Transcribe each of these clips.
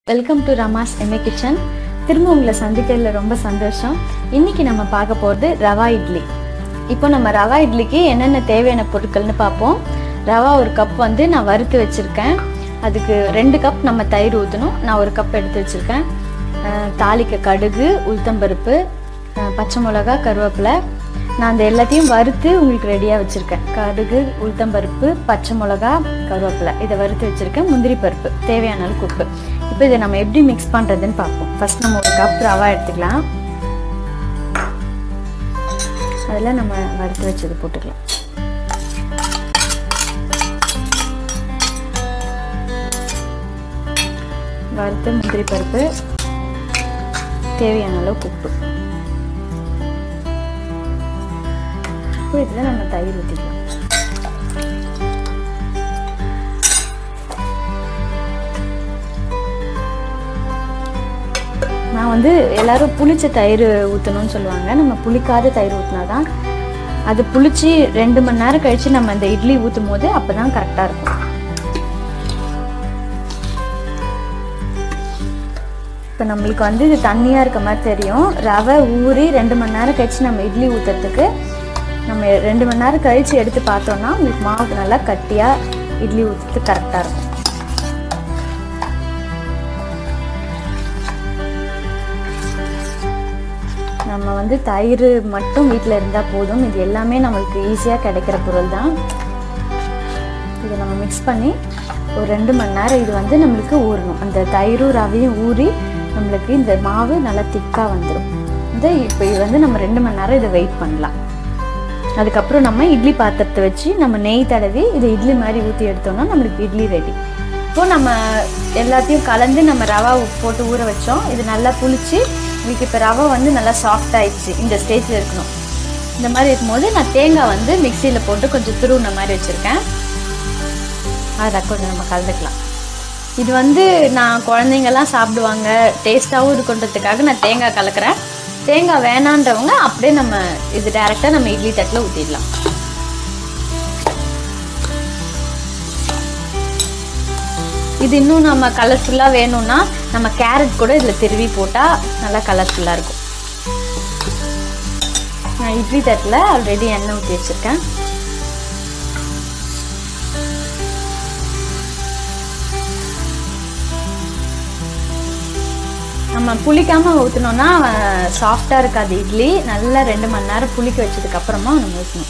welcome to Ramas MA kitchen திரும்ப உங்களை சந்திக்கிறதுல ரொம்ப சந்தோஷம் இன்னைக்கு நம்ம பார்க்க போகிறது ரவா இட்லி இப்போ நம்ம ரவா இட்லிக்கு என்னென்ன தேவையான பொருட்கள்னு பார்ப்போம் ரவா ஒரு கப் வந்து நான் வறுத்து வச்சுருக்கேன் அதுக்கு ரெண்டு கப் நம்ம தயிர் ஊற்றணும் நான் ஒரு கப் எடுத்து வச்சுருக்கேன் அஹ் தாளிக்க கடுகு உளுத்தம்பருப்பு அஹ் பச்சை மிளகா கருவேப்பிலை நான் அந்த எல்லாத்தையும் வறுத்து உங்களுக்கு ரெடியாக வச்சுருக்கேன் கடுகு உளுத்தம்பருப்பு பச்சை மிளகா கருவேப்பிலை இதை வறுத்து வச்சுருக்கேன் முந்திரி பருப்பு தேவையான அளவுக்கு உப்பு இப்போ இதை நம்ம எப்படி மிக்ஸ் பண்ணுறதுன்னு பார்ப்போம் ஃபர்ஸ்ட் நம்ம ஒரு கப் ரவா எடுத்துக்கலாம் அதில் நம்ம வறுத்து வச்சது போட்டுக்கலாம் வறுத்த முந்திரி பருப்பு தேவையான அளவுக்கு உப்பு இப்போ இதில் நம்ம தயிர் ஊற்றிக்கலாம் நான் வந்து எல்லாரும் புளிச்ச தயிர் ஊற்றணும்னு சொல்லுவாங்க நம்ம புளிக்காத தயிர் ஊற்றினா தான் அது புளிச்சு ரெண்டு மணி நேரம் கழித்து நம்ம இந்த இட்லி ஊற்றும் போது அப்போ தான் கரெக்டாக இருக்கும் இப்போ நம்மளுக்கு வந்து இது தண்ணியாக இருக்க மாதிரி தெரியும் ரவை ஊறி ரெண்டு மணி நேரம் கழிச்சு நம்ம இட்லி ஊற்றுறதுக்கு நம்ம ரெண்டு மணி நேரம் கழித்து எடுத்து பார்த்தோம்னா உங்களுக்கு மாவு நல்லா கட்டியாக இட்லி ஊற்றுறதுக்கு கரெக்டாக இருக்கும் நம்ம வந்து தயிர் மட்டும் வீட்டில் இருந்தால் போதும் இது எல்லாமே நம்மளுக்கு ஈஸியாக கிடைக்கிற பொருள் தான் இதை நம்ம மிக்ஸ் பண்ணி ஒரு ரெண்டு மணி நேரம் இது வந்து நம்மளுக்கு ஊறணும் அந்த தயிரும் ரவையும் ஊறி நம்மளுக்கு இந்த மாவு நல்லா திக்காக வந்துடும் இந்த இப்போ இது வந்து நம்ம ரெண்டு மணி நேரம் இதை வெயிட் பண்ணலாம் அதுக்கப்புறம் நம்ம இட்லி பாத்திரத்தை வச்சு நம்ம நெய் தடவி இதை இட்லி மாதிரி ஊற்றி எடுத்தோம்னா நம்மளுக்கு இட்லி ரெடி இப்போ நம்ம எல்லாத்தையும் கலந்து நம்ம ரவா உப்பு போட்டு ஊற வச்சோம் இது நல்லா புளிச்சு உங்களுக்கு இப்போ ரவை வந்து நல்லா சாஃப்ட் ஆயிடுச்சு இந்த ஸ்டேஜில் இருக்கணும் இந்த மாதிரி இருக்கும்போது நான் தேங்காய் வந்து மிக்சியில் போட்டு கொஞ்சம் துருவுன மாதிரி வச்சுருக்கேன் அதை கொஞ்சம் நம்ம கலந்துக்கலாம் இது வந்து நான் குழந்தைங்கெல்லாம் சாப்பிடுவாங்க டேஸ்ட்டாகவும் இருக்குன்றதுக்காக நான் தேங்காய் கலக்கிறேன் தேங்காய் வேணான்றவங்க அப்படியே நம்ம இது டைரெக்டாக நம்ம இட்லி தட்டில் ஊற்றிடலாம் இது இன்னும் நம்ம கலர்ஃபுல்லாக வேணும்னா நம்ம கேரட் கூட இதில் திருவி போட்டால் நல்லா கலர்ஃபுல்லாக இருக்கும் நான் இட்லி தட்டில் ஆல்ரெடி எண்ணெய் ஊற்றி வச்சுருக்கேன் நம்ம புளிக்காமல் ஊற்றினோன்னா சாஃப்டாக இருக்காது இட்லி நல்லா ரெண்டு மணி நேரம் புளிக்க வச்சதுக்கு அப்புறமா நம்ம ஊற்றணும்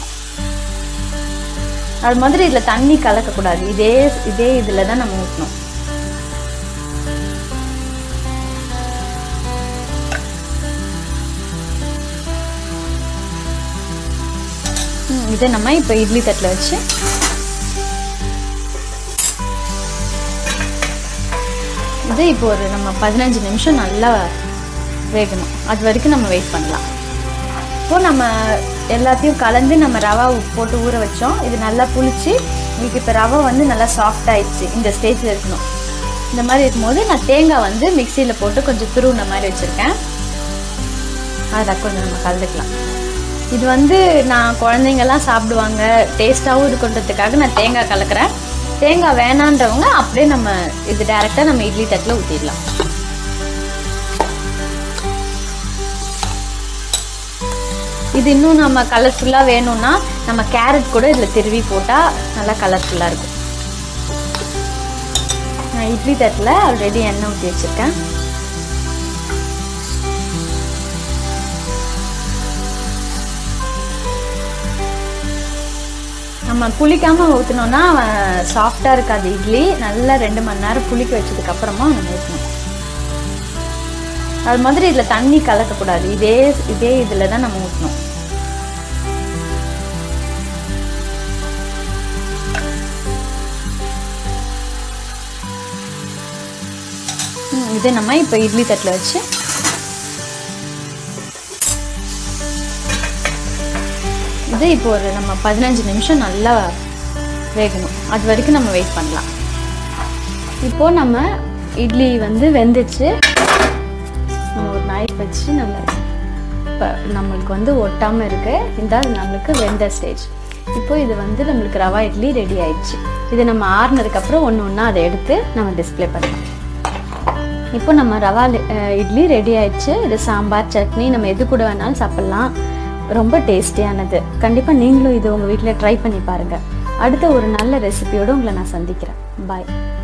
அது மாதிரி இதில் தண்ணி கலக்கக்கூடாது இதே இதே இதில் தான் நம்ம ஊற்றணும் இதை நம்ம இப்போ இட்லி தட்டில் வச்சு இது இப்போ ஒரு நம்ம பதினஞ்சு நிமிஷம் நல்லா வேகணும் அது வரைக்கும் நம்ம வெயிட் பண்ணலாம் இப்போ நம்ம எல்லாத்தையும் கலந்து நம்ம ரவா உப்பு போட்டு ஊற வச்சோம் இது நல்லா புளிச்சு உங்களுக்கு இப்போ ரவை வந்து நல்லா சாஃப்ட் ஆயிடுச்சு இந்த ஸ்டேஜில் இருக்கணும் இந்த மாதிரி இருக்கும்போது நான் தேங்காய் வந்து மிக்சியில் போட்டு கொஞ்சம் துருவுன மாதிரி வச்சுருக்கேன் அதை கொஞ்சம் நம்ம கலந்துக்கலாம் இது வந்து நான் குழந்தைங்கெல்லாம் சாப்பிடுவாங்க டேஸ்ட்டாகவும் இருக்குன்றதுக்காக நான் தேங்காய் கலக்கிறேன் தேங்காய் வேணான்றவங்க அப்படியே நம்ம இது டைரெக்டாக நம்ம இட்லி தட்டில் ஊற்றிடலாம் இது இன்னும் நம்ம கலர்ஃபுல்லாக வேணும்னா நம்ம கேரட் கூட இதில் திருவி போட்டால் நல்லா கலர்ஃபுல்லாக இருக்கும் நான் இட்லி தட்டில் ஆல்ரெடி எண்ணெய் ஊற்றி வச்சுருக்கேன் நம்ம புளிக்காமல் ஊற்றினோன்னா சாஃப்டாக இருக்காது இட்லி நல்லா ரெண்டு மணி நேரம் புளிக்க வச்சதுக்கு அப்புறமா நம்ம ஊற்றணும் அது மாதிரி இதில் தண்ணி கலக்கக்கூடாது இதே இதே இதில் தான் நம்ம ஊற்றணும் இதை நம்ம இப்போ இட்லி தட்டில் வச்சு இது இப்போ ஒரு நம்ம பதினஞ்சு நிமிஷம் நல்லா வேகணும் அது வரைக்கும் நம்ம வெயிட் பண்ணலாம் இப்போ நம்ம இட்லி வந்து வெந்துச்சு நம்ம ஒரு நைஃப் வச்சு நம்ம இப்போ நம்மளுக்கு வந்து ஒட்டாமல் இருக்கு இந்த நம்மளுக்கு வெந்த ஸ்டேஜ் இப்போ இது வந்து நம்மளுக்கு ரவா இட்லி ரெடி ஆயிடுச்சு இது நம்ம ஆறுனதுக்கப்புறம் ஒன்று ஒன்றா அதை எடுத்து நம்ம டிஸ்ப்ளே பண்ணலாம் இப்போ நம்ம ரவா லி- அஹ் இட்லி ரெடி ஆயிடுச்சு இது சாம்பார் சட்னி நம்ம எது கூட வேணாலும் சாப்பிட்லாம் ரொம்ப டேஸ்டியானது கண்டிப்பாக நீங்களும் இது உங்கள் வீட்டில் ட்ரை பண்ணி பாருங்கள் அடுத்த ஒரு நல்ல ரெசிபியோடு உங்களை நான் சந்திக்கிறேன் பாய்